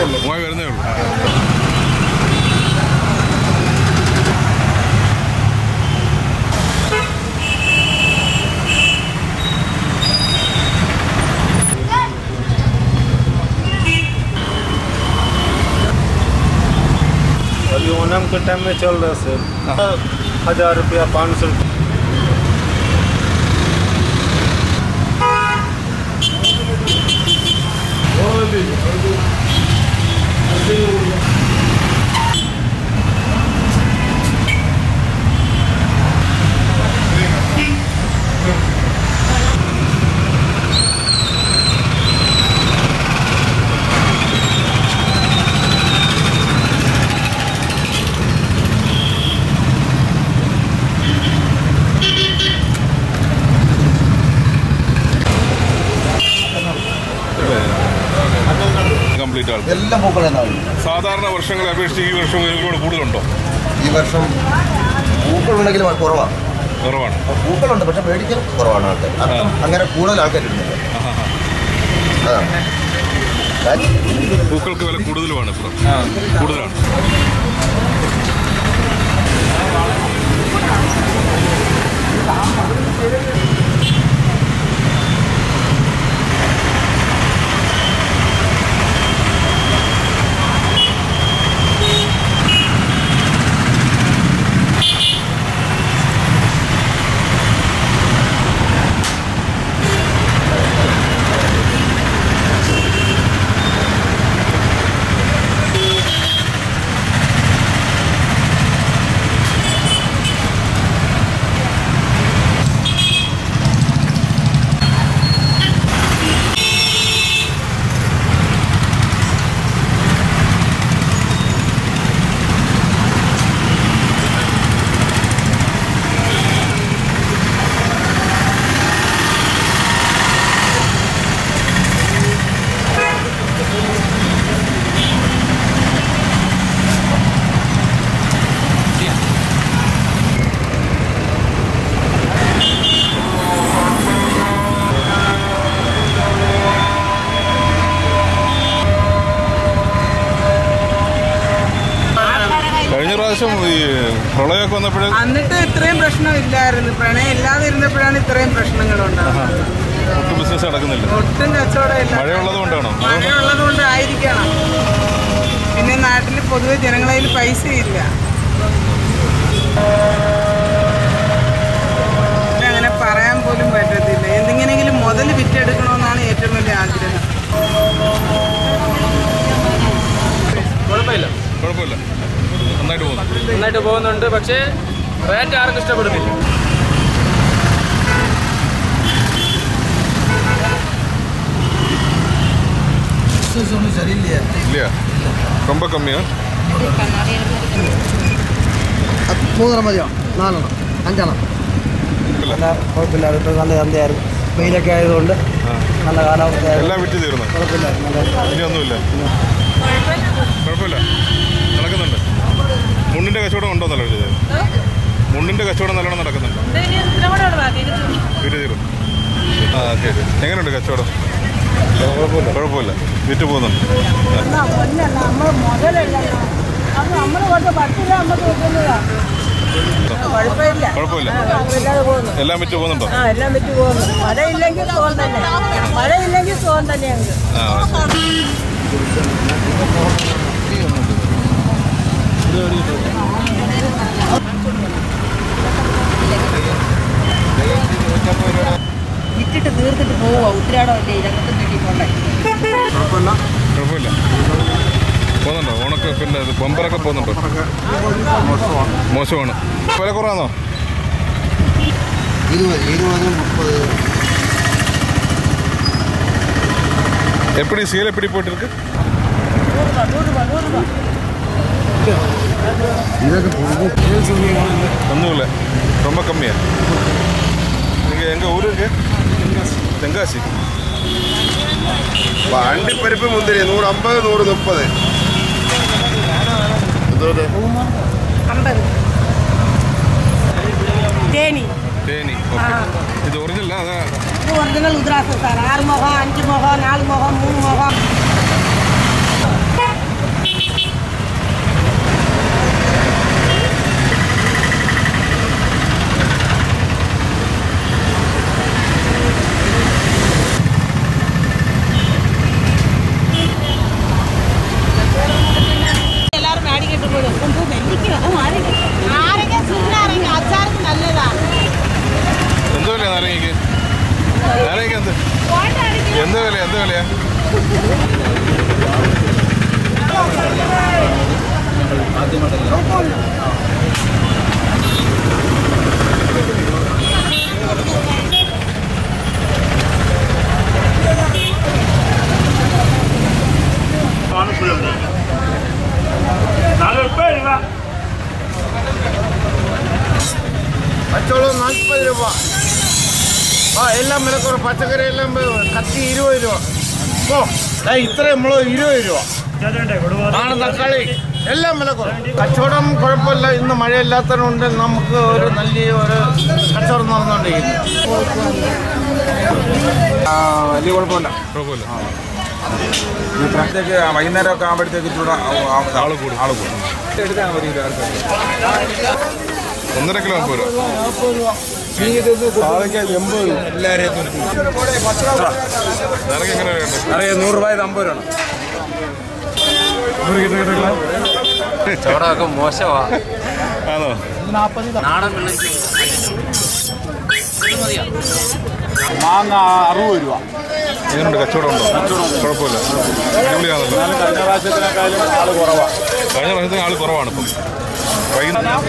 ഉള്ളൂ മൂവായി വരുന്നേ ഉള്ളൂ अभी ओनम के टाइम में चल रहा है सर हजार रुपया पाँच सौ കംപ്ലീറ്റ് ആൾ എല്ലാം പൂക്കളെന്നാണ് സാധാരണ വർഷങ്ങളെ അപേക്ഷിച്ച് ഈ വർഷം ഇതിലൂടെ കൂടുതലുണ്ടോ ഈ വർഷം പൂക്കളുണ്ടെങ്കിലും അത് കുറവാണ് കുറവാണ് പൂക്കളുണ്ട് പക്ഷെ മേടിക്കാൻ കുറവാണ് ആൾക്കാർ അർത്ഥം അങ്ങനെ കൂടുതൽ ആൾക്കാർ ഇടുന്നില്ല അതാണ് പൂക്കൾക്ക് വില കൂടുതലുമാണ് ഇപ്പം കൂടുതലാണ് കഴിഞ്ഞ പ്രാവശ്യം ഈ പ്രളയമൊക്കെ വന്നപ്പോഴേ എന്നിട്ട് ഇത്രയും പ്രശ്നമില്ലായിരുന്നു പ്രണയം ഇല്ലാതെ ഇരുന്നപ്പോഴാണ് ഇത്രയും പ്രശ്നങ്ങൾ ഉണ്ടാകുന്നത് ഒട്ടും ബിസിനസ് നടക്കുന്നില്ല ഒട്ടും കച്ചവടമില്ല മഴയുള്ളത് കൊണ്ടാണോ മഴയുള്ളത് കൊണ്ട് ആയിരിക്കണം പിന്നെ നാട്ടിൽ പൊതുവെ ജനങ്ങളതിൽ പൈസയില്ല അങ്ങനെ പറയാൻ പോലും പറ്റത്തില്ല എന്തെങ്ങനെയെങ്കിലും മുതൽ വിറ്റെടുക്കണമെന്നാണ് ഏറ്റവും വലിയ ആഗ്രഹം കുഴപ്പമില്ല കുഴപ്പമില്ല നന്നായിട്ട് പോകുന്നു നന്നായിട്ട് പോകുന്നുണ്ട് പക്ഷേ റേറ്റ് ആർക്കും ഇഷ്ടപ്പെടുന്നില്ല ഇല്ല ரொம்ப കമ്മിയാ മൂന്നെണ്ണം മതിയോ നാലെണ്ണം അഞ്ചെണ്ണം നല്ല കുഴപ്പമില്ല ഇപ്പോൾ നല്ല ചന്തയായിരുന്നു വെയിലൊക്കെ ആയതുകൊണ്ട് നല്ല കാലാവസ്ഥ എല്ലാം വിറ്റ് തീർന്നു കുഴപ്പമില്ല നല്ല ഇനി ഒന്നുമില്ല കുഴപ്പമില്ല നടക്കുന്നുണ്ട് മുണ്ടിന്റെ കച്ചവടം ഉണ്ടോ നല്ല ഇത് മുണ്ടിന്റെ കച്ചവടം നല്ലോണം നടക്കുന്നുണ്ട് വിറ്റ് തീർന്നു ആ ഓക്കെ എങ്ങനെയുണ്ട് കച്ചവടം കുഴപ്പമില്ല കുഴപ്പമില്ല വിറ്റ് പോകുന്നുണ്ട് നമ്മൾ മുതലല്ലല്ലോ അത് നമ്മൾ കൊണ്ട് പത്ത് രൂപ നമുക്ക് കിട്ടുന്നതാ കുഴപ്പമില്ല കുഴപ്പമില്ല ഇല്ലാതെ പോകുന്നു എല്ലാം വിറ്റ് പോകുന്നുണ്ടോ ആ എല്ലാം വിറ്റ് പോകുന്നു മഴയില്ലെങ്കിൽ സുഖം തന്നെ മഴയില്ലെങ്കിൽ സുഖം തന്നെ ഞങ്ങൾക്ക് ആ വിറ്റിട്ട് തീർത്തിട്ട് പോവുക ഉത്തരാടമല്ലേ ഇരങ്ങത്തും കിട്ടിക്കൊണ്ടേ കുഴപ്പമില്ല പോകുന്നുണ്ടോ ഓണക്ക് പിന്നെ ഇത് ബമ്പറൊക്കെ പോകുന്നുണ്ടോ മോശമാണ് വില കുറവാണോ ഇരുപത് ഇരുപത് മുപ്പത് எப்படி சேல் எப்படி போயிட்டு இருக்கு ஒன்றும் இல்லை ரொம்ப கம்மியா நீங்கள் எங்கள் ஊர் இருக்கு தென்காசி അണ്ടിപ്പരിപ്പ് മുന്തിരി നൂറ് അമ്പത് നൂറ് മുപ്പത് അമ്പത് തേനി தேனி ஓகே இது ஒரிஜினலா அதான் இது ஒரிஜினல் உத்ராசம் சார் ஆறு முகம் அஞ்சு முகம் நாலு முகம் மூணு முகம் പച്ചവളം നാൽപ്പത് രൂപ ആ എല്ലാം വിലക്കുറവ് പച്ചക്കറി എല്ലാം കത്തി ഇരുപത് രൂപ ഓ ദാ ഇത്രയും മുളക് ഇരുപത് രൂപ ആണ് തക്കാളി എല്ലാം വിലക്കുറവ് കച്ചവടം കുഴപ്പമില്ല ഇന്ന് മഴയില്ലാത്തതുകൊണ്ട് നമുക്ക് ഒരു നല്ല ഒരു കച്ചവടം നടന്നുകൊണ്ടിരിക്കുന്നു വലിയ കുഴപ്പമില്ല കുഴപ്പമില്ല ഇപ്പോഴത്തേക്ക് വൈകുന്നേരം ഒക്കെ ആകുമ്പോഴത്തേക്ക് ഇച്ചിരി ആള് കൂടും ആള് കൂടും എടുത്താൽ മതി ഒന്നര കിലോ മുപ്പത് രൂപ നിനക്ക് എങ്ങനെ വേണ്ടത് അറിയാം നൂറ് രൂപ ഇത് അമ്പത് രൂപ ചോടൊക്കെ മോശമാ ആണോ നാടൻ വെള്ളരിക്ക മാങ്ങ അറുപത് രൂപ എങ്ങനെയുണ്ട് കച്ചവടം ഉണ്ടോ കുഴപ്പമില്ല അടിപൊളിയാണല്ലോ കഴിഞ്ഞ പ്രാവശ്യത്തിനേക്കാളും ആള് കുറവാണ് കഴിഞ്ഞ പ്രാവശ്യത്തിന് ആൾ കുറവാണ് ഇപ്പം വൈകുന്നേരം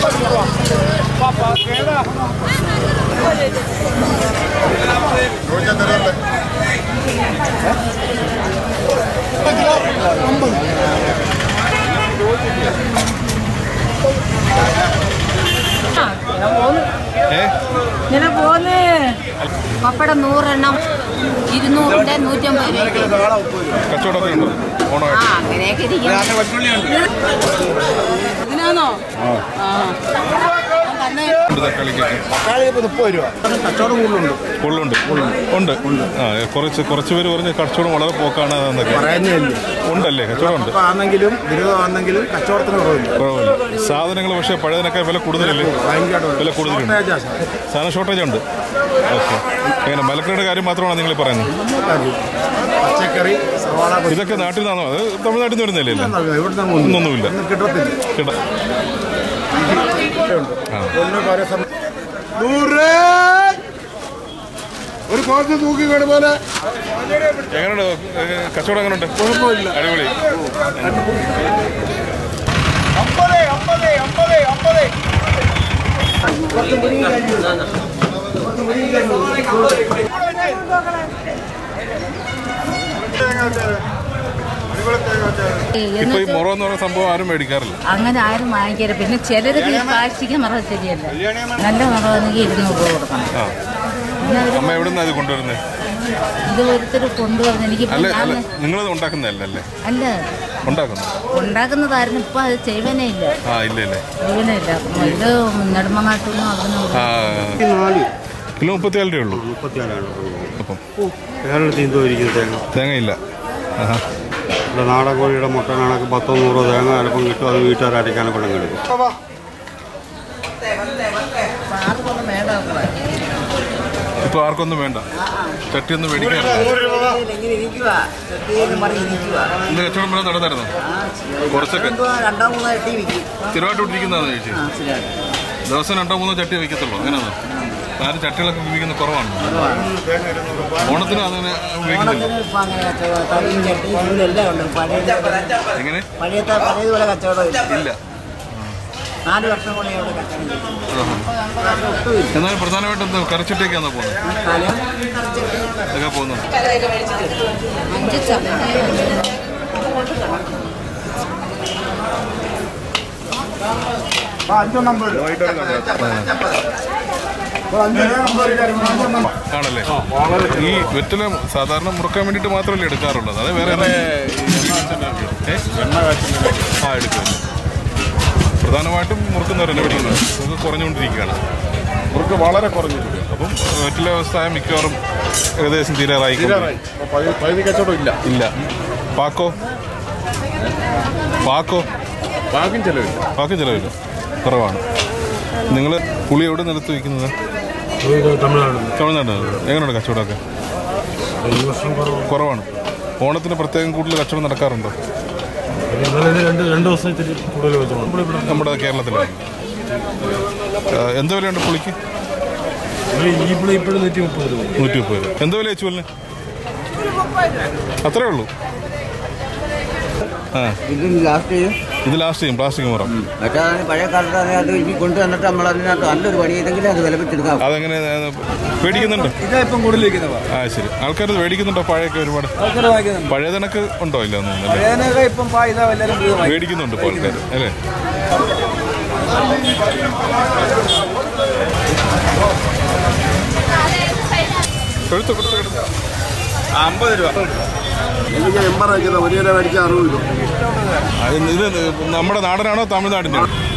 ഏ ഇങ്ങനെ പോന്ന് പപ്പടം നൂറെണ്ണം ഇരുന്നൂറിന്റെ നൂറ്റമ്പത് രൂപ കച്ചവടമൊക്കെ ഉണ്ടോ ഓണമായിട്ട് ആ അങ്ങനെയൊക്കെ ഇരിക്കും ഇതിനാണോ ആ ഉണ്ട് തക്കാളിക്കൊക്കെ തക്കാളി ഇപ്പൊ മുപ്പത് രൂപ കച്ചവടം കൂടുതലുണ്ട് ഉള്ളുണ്ട് ഉണ്ട് ആ കുറച്ച് കുറച്ച് പേര് പറഞ്ഞ് കച്ചവടം വളരെ പോക്കാണ് എന്നൊക്കെ പറയുന്നില്ല ഉണ്ടല്ലേ കച്ചവടം ഉണ്ട് ആണെങ്കിലും ബിരുദമാണെങ്കിലും കച്ചവടത്തിന് കുറവില്ല കുഴപ്പമില്ല സാധനങ്ങൾ പക്ഷേ പഴയതിനൊക്കെ വില കൂടുതലല്ലേ വില കൂടുതലുണ്ട് സാധനം ഷോർട്ടേജ് ഉണ്ട് ഓക്കെ എങ്ങനെ മലക്കറിയുടെ കാര്യം മാത്രമാണ് നിങ്ങൾ ഈ പറയുന്നത് പച്ചക്കറി സവാള ഇതൊക്കെ നാട്ടിൽ നിന്നാണോ അത് തമിഴ്നാട്ടിൽ നിന്ന് വരുന്നില്ലേ ഇവിടുന്ന് ഒന്നൊന്നുമില്ല കിട്ടത്തില്ല കേട്ടോ ആ ഒന്ന് പല സമയം നൂറ് ഒരു കുറച്ച് തൂക്കി വേണമോനെ എങ്ങനെയുണ്ട് ഏ, കച്ചവടം എങ്ങനെയുണ്ട് കുഴപ്പമില്ല അടിപൊളി അമ്പത് അമ്പത് അമ്പത് അമ്പത് ഇപ്പൊ ഈ മുറ എന്ന് പറയുന്ന സംഭവം ആരും മേടിക്കാറില്ല അങ്ങനെ ആരും വാങ്ങിക്കരുത് പിന്നെ ചിലർക്ക് ഈ കാർഷിക നിറം ശരിയല്ല നല്ല നിറമാണെങ്കിൽ ഇരുന്നൂറ് രൂപ കൊടുക്കണം ആ പിന്നെ അവര് അമ്മ എവിടെ നിന്നാണ് ഇത് കൊണ്ടുവരുന്നത് ഇത് ഓരോരുത്തർ കൊണ്ടുവന്ന് എനിക്ക് അല്ല ഞാൻ അല്ല നിങ്ങളത് ഉണ്ടാക്കുന്നതല്ല അല്ലേ അല്ല ഉണ്ടാക്കുന്നു ഉണ്ടാക്കുന്നതായിരുന്നു ഇപ്പൊ അത് ചെയ്യുവാനേ ഇല്ല ആ ഇല്ല ഇല്ലേ ചെയ്യുവാനേ ഇല്ല ഇത് നെടുമങ്ങാട്ടിൽ നിന്നും അവിടെ ആ കിലോ മുപ്പത്തിയാല് രൂപ ഉള്ളൂ അപ്പം കേരളത്തിൽ എന്തോ ഇരിക്കുന്നു തേങ്ങ തേങ്ങയില്ല ആഹാ ഇവിടെ നാടൻ കോഴിയുടെ മുട്ട കണക്ക് പത്തോ നൂറോ തേങ്ങ ചിലപ്പം കിട്ടും അത് വീട്ടുകാർ അടിക്കാനെ കൊണ്ടു എടുക്കും ഇപ്പൊ ആർക്കൊന്നും വേണ്ട ചട്ടിയൊന്നും മേടിക്കാറില്ല ഇന്ന് കച്ചവടം വരെ നടന്നായിരുന്നു കുറച്ചൊക്കെ രണ്ടോ മൂന്നോ എട്ടി വിൽക്കും സ്ഥിരമായിട്ട് ഇട്ടിരിക്കുന്നതാണ് ചേച്ചി ദിവസം രണ്ടോ മൂന്നോ ചട്ടി വയ്ക്കത്തുള്ളൂ അങ്ങനെയാണോ ആരും ചട്ടികളൊക്കെ ഉപയോഗിക്കുന്ന കുറവാണ് ഓണത്തിന് അങ്ങനെ ഉപയോഗിക്കുന്നില്ല ഇപ്പൊ അങ്ങനെ കച്ചവടം തടിയും ചട്ടി ഇതിലെല്ലാം ഉണ്ട് പഴയ എങ്ങനെ പഴയത്തെ പഴയതുപോലെ കച്ചവടം ഇല്ല ഇല്ല നാല് വർഷം കൊണ്ട് ഇവിടെ കച്ചവടം ചെയ്തു എന്നാലും പ്രധാനമായിട്ടും എന്താ കറിച്ചട്ടിയൊക്കെയാണോ പോകുന്നത് ഇതൊക്കെ പോകുന്നു അഞ്ച് ചമ്മന്തി ആണല്ലേ ഈ വെറ്റില സാധാരണ മുറുക്കാൻ വേണ്ടിയിട്ട് മാത്രമല്ലേ എടുക്കാറുള്ളത് അത് വേറെ ഏ? ആ എടുക്കും പ്രധാനമായിട്ടും മുറുക്കുന്നവരല്ലേ എടുക്കുന്നത് മുറുക്ക് കുറഞ്ഞുകൊണ്ടിരിക്കുകയാണ് മുറുക്ക് വളരെ കുറഞ്ഞിരിക്കുക അപ്പം വെറ്റില വ്യവസായ മിക്കവാറും ഏകദേശം തീരാറായി പകുതി കച്ചവടം ഇല്ല ഇല്ല പാക്കോ പാക്കോ ബാക്കും ചെലവില്ല പാക്കും ചിലവില്ല കുറവാണ് നിങ്ങൾ പുളി എവിടെ നിലത്ത് വയ്ക്കുന്നത് തമിഴ്നാട് തമിഴ്നാട് എങ്ങനെയുണ്ട് കച്ചവടമൊക്കെ ഈ വർഷം കുറവ് കുറവാണ് ഓണത്തിന് പ്രത്യേകം കൂടുതൽ കച്ചവടം നടക്കാറുണ്ടോ എന്നാലും ഇത് രണ്ട് രണ്ട് ദിവസം ഇത്തിരി കൂടുതൽ വെച്ചോളാം നമ്മുടെ കേരളത്തിലാണ് എന്ത് വിലയുണ്ട് പുളിക്ക് ഈ പിള്ളി ഇപ്പോഴും നൂറ്റി മുപ്പത് രൂപ നൂറ്റി മുപ്പത് രൂപ എന്ത് വില വെച്ചു വല്ലിന് അത്രേ ഉള്ളൂ ആ ഇത് ലാസ്റ്റ് ചെയ്യും ഇത് ലാസ്റ്റ് ചെയ്യും പ്ലാസ്റ്റിക് മുറം മറ്റേ പഴയ കാലത്ത് അത് ഇനി കൊണ്ടുവന്നിട്ട് നമ്മൾ അതിനകത്ത് നല്ലൊരു പണി ചെയ്തെങ്കിലും അത് വിലപ്പിച്ചെടുക്കാം അതെങ്ങനെ ഏ, മേടിക്കുന്നുണ്ട് ഇതാ ഇപ്പം കൂടുതൽ വെക്കുന്നതാ ആ ശരി ആൾക്കാർ മേടിക്കുന്നുണ്ടോ പഴയൊക്കെ ഒരുപാട് ആൾക്കാർ വാങ്ങിക്കുന്നുണ്ട് പഴയ കണക്ക് ഉണ്ടോ ഇല്ല ഒന്നും അല്ലേ പഴയതിനൊക്കെ ഇപ്പം പാ ഇതാ എല്ലാവരും പുതിയ വാങ്ങി മേടിക്കുന്നുണ്ട് ഇപ്പോൾ ആൾക്കാർ അല്ലേ കൊടുത്തു കൊടുത്തു കൊടുത്തു അമ്പത് രൂപ ആ, ഇത് ഇത് നമ്മുടെ നാടനാണോ തമിഴ്നാടിൻ്റെ